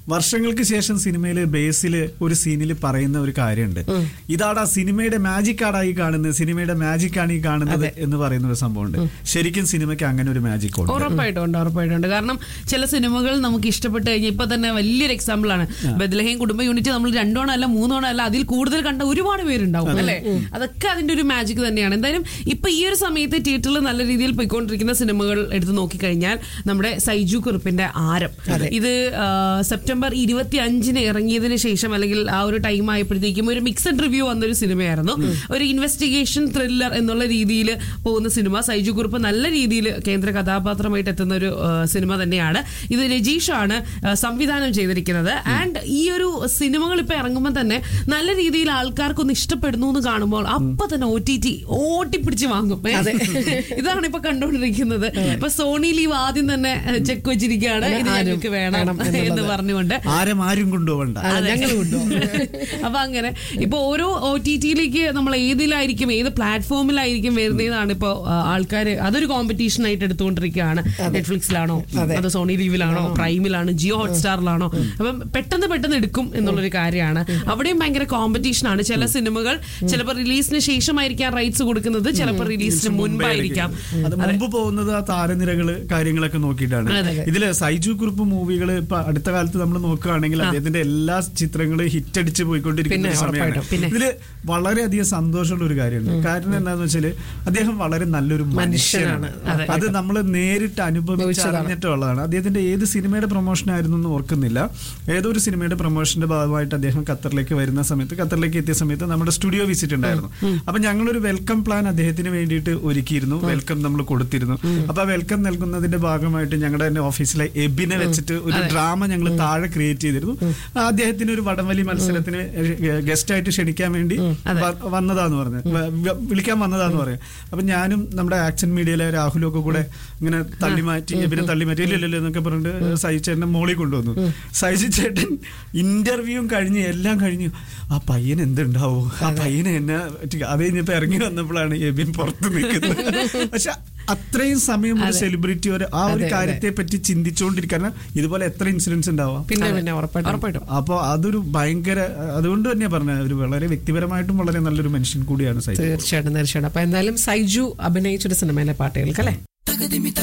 വർഷങ്ങൾക്ക് ശേഷം സിനിമയില് ബേസിൽ ഒരു സീനിൽ പറയുന്ന ഒരു കാര്യമുണ്ട് ഇതാടാ സിനിമയുടെ മാജിക് ആടാ ഈ കാണുന്നത് സിനിമയുടെ മാജിക് ആണ് ഈ കാണുന്നത് എന്ന് പറയുന്ന ഒരു സംഭവമുണ്ട് ശരിക്കും സിനിമയ്ക്ക് അങ്ങനെ ഒരു മാജിക് ഉണ്ട് ഉറപ്പായിട്ടും ഉണ്ട് ഉറപ്പായിട്ടും ഉണ്ട് കാരണം ചില സിനിമകൾ നമുക്ക് ഇഷ്ടപ്പെട്ട് കഴിഞ്ഞാൽ ഇപ്പൊ തന്നെ വലിയൊരു എക്സാമ്പിൾ ആണ് ബദലഹേം കുടുംബ യൂണിറ്റ് നമ്മൾ രണ്ടോണം അല്ല മൂന്നോണം അല്ല അതിൽ കൂടുതൽ കണ്ട ഒരുപാട് പേരുണ്ടാവും അല്ലെ അതൊക്കെ അതിന്റെ ഒരു മാജിക് തന്നെയാണ് എന്തായാലും ഇപ്പൊ ഈ ഒരു സമയത്ത് തിയേറ്ററിൽ നല്ല രീതിയിൽ പോയിക്കൊണ്ടിരിക്കുന്ന സിനിമകൾ എടുത്ത് നോക്കിക്കഴിഞ്ഞാൽ നമ്മുടെ സൈജു കുറുപ്പിന്റെ ആരം ഇത് ആ, സെപ്റ്റംബർ ഇരുപത്തി അഞ്ചിന് ഇറങ്ങിയതിന് ശേഷം അല്ലെങ്കിൽ ആ ഒരു ടൈം ആയപ്പോഴത്തേക്കും ഒരു മിക്സഡ് റിവ്യൂ വന്നൊരു സിനിമയായിരുന്നു ഒരു ഇൻവെസ്റ്റിഗേഷൻ ത്രില്ലർ എന്നുള്ള രീതിയിൽ പോകുന്ന സിനിമ സൈജു കുറുപ്പ് നല്ല രീതിയിൽ കേന്ദ്ര കഥാപാത്രമായിട്ട് എത്തുന്ന ഒരു ആ, സിനിമ തന്നെയാണ് ഇത് രജീഷാണ് ആ, സംവിധാനം ചെയ്തിരിക്കുന്നത് ആൻഡ് ഈ ഒരു സിനിമകൾ ഇപ്പൊ ഇറങ്ങുമ്പോൾ തന്നെ നല്ല രീതിയിൽ ആൾക്കാർക്കൊന്ന് ഇഷ്ടപ്പെടുന്നു എന്ന് കാണുമ്പോൾ അപ്പൊ തന്നെ ഒ ടി ടി ഓട്ടിപ്പിടിച്ച് വാങ്ങും ഏ? ഇതാണ് ഇപ്പൊ കണ്ടുകൊണ്ടിരിക്കുന്നത് ഇപ്പൊ സോണി ലീവ് ആദ്യം തന്നെ ചെക്ക് വെച്ചിരിക്കുകയാണ് ഇത് ഞങ്ങൾക്ക് വേണം എന്ന് പറഞ്ഞുകൊണ്ട് ആരും ആരും കൊണ്ടുപോകണ്ട ഞങ്ങൾ കൊണ്ടുപോകും അപ്പൊ അങ്ങനെ ഇപ്പൊ ഓരോ ഒ ടി ടിയിലേക്ക് നമ്മൾ ഏതിലായിരിക്കും ഏത് പ്ലാറ്റ്ഫോമിലായിരിക്കും വരുന്നതാണ് ഇപ്പൊ ആൾക്കാർ അതൊരു കോമ്പറ്റീഷൻ ആയിട്ട് എടുത്തുകൊണ്ടിരിക്കുകയാണ് നെറ്റ്ഫ്ലിക്സിലാണോ അത് സോണി ലീവിലാണോ പ്രൈമിലാണോ ജിയോ ഹോട്ട്സ്റ്റാറിലാണോ അപ്പം പെട്ടെന്ന് പെട്ടെന്ന് എടുക്കും എന്നുള്ളൊരു കാര്യമാണ് അവിടെയും ഭയങ്കര കോമ്പറ്റീഷൻ ആണ് ചില സിനിമകൾ ചിലപ്പോൾ റിലീസിന് ശേഷമായിരിക്കാം റൈറ്റ്സ് കൊടുക്കുന്നത് ചിലപ്പോൾ റിലീസിന് മുൻപായിരിക്കാം അത് മുമ്പ് പോകുന്നത് ആ താരനിരകള് കാര്യങ്ങളൊക്കെ നോക്കിയിട്ടാണ് ഇതില് സൈജു കുറുപ്പ് മൂവികൾ ഇപ്പൊ അടുത്ത കാലത്ത് നമ്മൾ നോക്കുകയാണെങ്കിൽ അദ്ദേഹത്തിന്റെ എല്ലാ ചിത്രങ്ങളും ഹിറ്റ് അടിച്ച് പോയിക്കൊണ്ടിരിക്കുന്ന ഒരു സമയമാണ് ഇതില് വളരെയധികം സന്തോഷമുള്ള ഒരു കാര്യമുണ്ട് കാരണം എന്താന്ന് വെച്ചാല് അദ്ദേഹം വളരെ നല്ലൊരു മനുഷ്യനാണ് അത് നമ്മൾ നേരിട്ട് അനുഭവിച്ചറിഞ്ഞിട്ടുള്ളതാണ് അദ്ദേഹത്തിന്റെ ഏത് സിനിമയുടെ പ്രൊമോഷൻ ആയിരുന്നു എന്ന് ഓർക്കുന്നില്ല ഏതോ ഒരു സിനിമയുടെ പ്രൊമോഷന്റെ ഭാഗമായിട്ട് അദ്ദേഹം ഖത്തറിലേക്ക് വരുന്ന സമയത്ത് ഖത്തറിലേക്ക് എത്തിയ സമയത്ത് നമ്മുടെ സ്റ്റുഡിയോ വിസിറ്റ് ഉണ്ടായിരുന്നു അപ്പൊ ഞങ്ങളൊരു വെൽക്കം പ്ലാൻ അദ്ദേഹത്തിന് വേണ്ടിയിട്ട് ഒരുക്കിയിരുന്നു വെൽക്കം നമ്മൾ കൊടുത്തിരുന്നു അപ്പൊ ആ വെൽക്കം നൽകുന്നതിന്റെ ഭാഗമായിട്ട് ഞങ്ങളുടെ തന്നെ ഓഫീസിലെ എബിനെ വെച്ചിട്ട് ഒരു ഡ്രാമ ഞങ്ങൾ താഴെ ക്രിയേറ്റ് ചെയ്തിരുന്നു അദ്ദേഹത്തിന് ഒരു വടംവലി മത്സരത്തിന് ഗസ്റ്റ് ആയിട്ട് ക്ഷണിക്കാൻ വേണ്ടി വ- വന്നതാന്ന് പറഞ്ഞു വ- വ- വിളിക്കാൻ വന്നതാന്ന് പറയാം അപ്പൊ ഞാനും നമ്മുടെ ആക്ഷൻ മീഡിയയിലെ രാഹുലും ഒക്കെ കൂടെ ഇങ്ങനെ തള്ളി മാറ്റി എബിനെ തള്ളി മാറ്റി ഇല്ല ഇല്ല എന്നൊക്കെ പറഞ്ഞിട്ട് സൈജു ചേട്ടനെ മോളിൽ കൊണ്ടുവന്നു സൈജു ചേട്ടൻ ഇന്റർവ്യൂവും കഴിഞ്ഞ് എല്ലാം കഴിഞ്ഞു ആ പയ്യൻ എന്തുണ്ടാവോ ആ പയ്യനെ എന്നെ പറ്റി- അത് കഴിഞ്ഞപ്പോ ഇറങ്ങി വന്നപ്പോഴാണ് എബിൻ പുറത്ത് നിൽക്കുന്നത് പക്ഷെ അത്രയും സമയം ഒരു സെലിബ്രിറ്റി ഒരു ആ ഒരു കാര്യത്തെ പറ്റി ചിന്തിച്ചുകൊണ്ടിരിക്കാൻ ഇതുപോലെ എത്ര ഇൻസിഡൻസ് ഉണ്ടാവാം പിന്നെ പിന്നെ ഉറപ്പായിട്ടും ഉറപ്പായിട്ടും അപ്പോൾ അതൊരു ഭയങ്കര അതുകൊണ്ട് തന്നെയാ പറഞ്ഞത് ഒരു വളരെ വ്യക്തിപരമായിട്ടും വളരെ നല്ലൊരു മനുഷ്യൻ കൂടിയാണ് സൈജു തീർച്ചയായിട്ടും തീർച്ചയായിട്ടും അപ്പൊ എന്തായാലും സൈജു അഭിനയിച്ചൊരു സിനിമയിലെ പാട്ടുകൾക്ക് അല്ലേ